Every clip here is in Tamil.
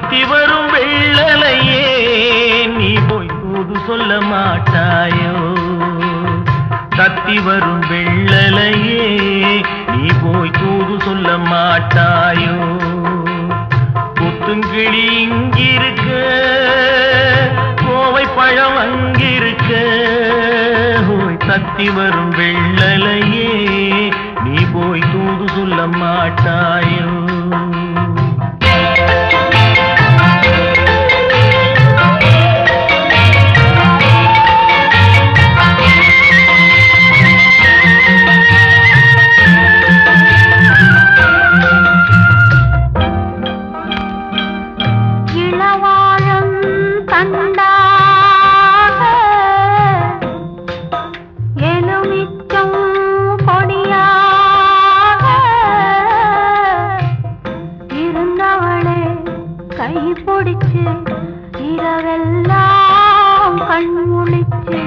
தத்தி வரும் வெள்ளலையே நீ போய் தூது சொல்ல மாட்டாயோ தத்தி வரும் வெள்ளலையே நீ போய் தூது சொல்ல மாட்டாயோ புத்துங்கிளி இங்கிருக்க கோவை பழம் அங்கிருக்க ஓய் தத்தி வரும் வெள்ளலையே நீ போய் தூது சொல்ல மாட்டாயோ இளவாழம் தண்டாக எலுமிச்சம் கொடியாக இருந்தவளே கை பிடிச்சு இரவெல்லாம் கண் முழிச்சு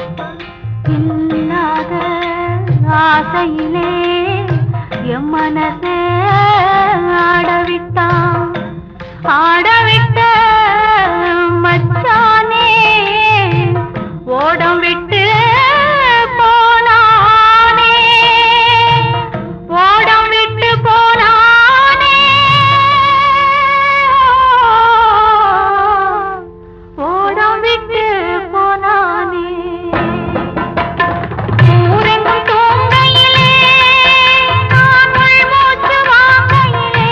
இல்லாத ஆசையிலே என் மனசே ஆடவிட்டான் ஆடவிட்ட மச்சானே ஓடம் விட்டு போனானே ஓடம் விட்டு போனானே ஓடம் விட்டு போனானே ஊரெங்கும் தூங்கையிலே நான் உள்மூச்சு வாங்கையிலே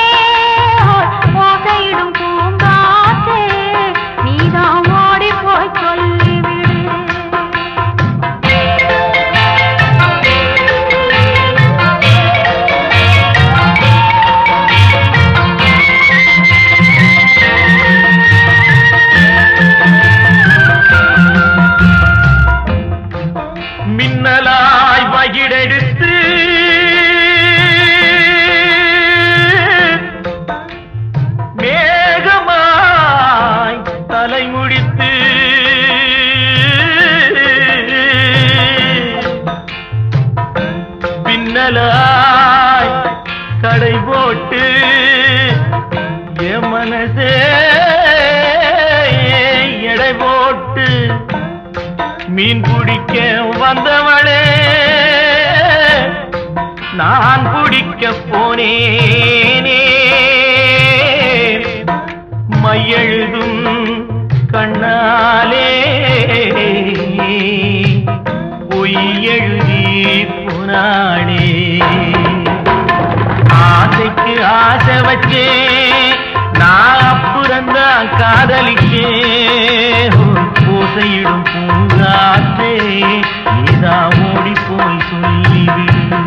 ஓசையிடும் பூங்காற்றே நீதான் ஓடி போய் சொல்லிவிடு மின்னலாய் வகிடெடுத்து மேகமாய் தலைமுடித்து பின்னலாய் கடை போட்டு என் மனசே எடை போட்டு மீன் பிடிக்க வந்தவளே நான் பிடிக்க போனேனே மையெழுதும் கண்ணாலே பொய் எழுதி போனாளே ஆசைக்கு ஆசை வச்சே நான் அப்புறந்தான் காதலிக்கே பூசையிடும் பூங்காற்றே நீதான் ஓடி போய் சொல்லிவிடு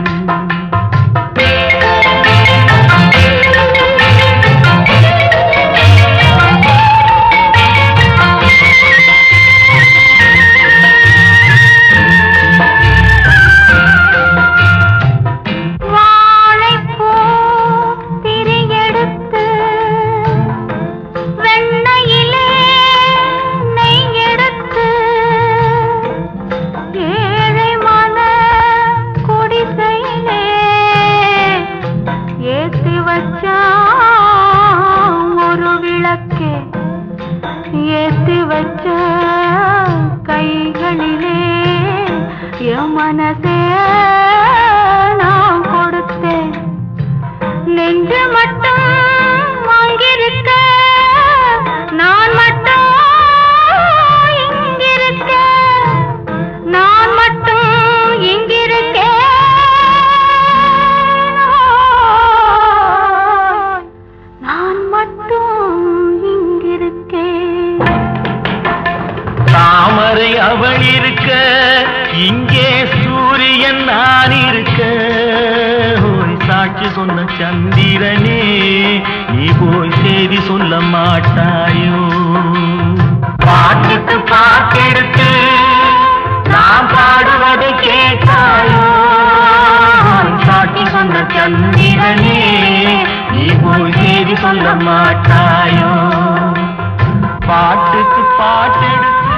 வாழைப்பூ திரியெடுத்து வெண்ணையிலே நெய் எடுத்து ஏழை மன குடிசையிலே ஏத்தி வச்சா ஒரு விளக்கே ஏத்தி வச்ச கைகளிலே என் மனசே நான் கொடுத்தேன் நெஞ்சு மட்டும் அங்கிருக்க நான் மட்டும் இங்கிருக்க நான் மட்டும் இங்கிருக்கேன் நான் மட்டும் இங்கிருக்கேன் தாமரை அவள் இருக்க இங்கே சூரியன் நான் இருக்க ஓய் சாட்சி சொன்ன சந்திரனே நீ போய் செய்தி சொல்ல மாட்டாயோ பாட்டுக்கு பாட்டெடுத்து நான் பாடுவதை கேட்டாயோ ஓய் சாட்சி சொன்ன சந்திரனே நீ போய் செய்தி சொல்ல மாட்டாயோ பாட்டுக்கு பாட்டெடுத்து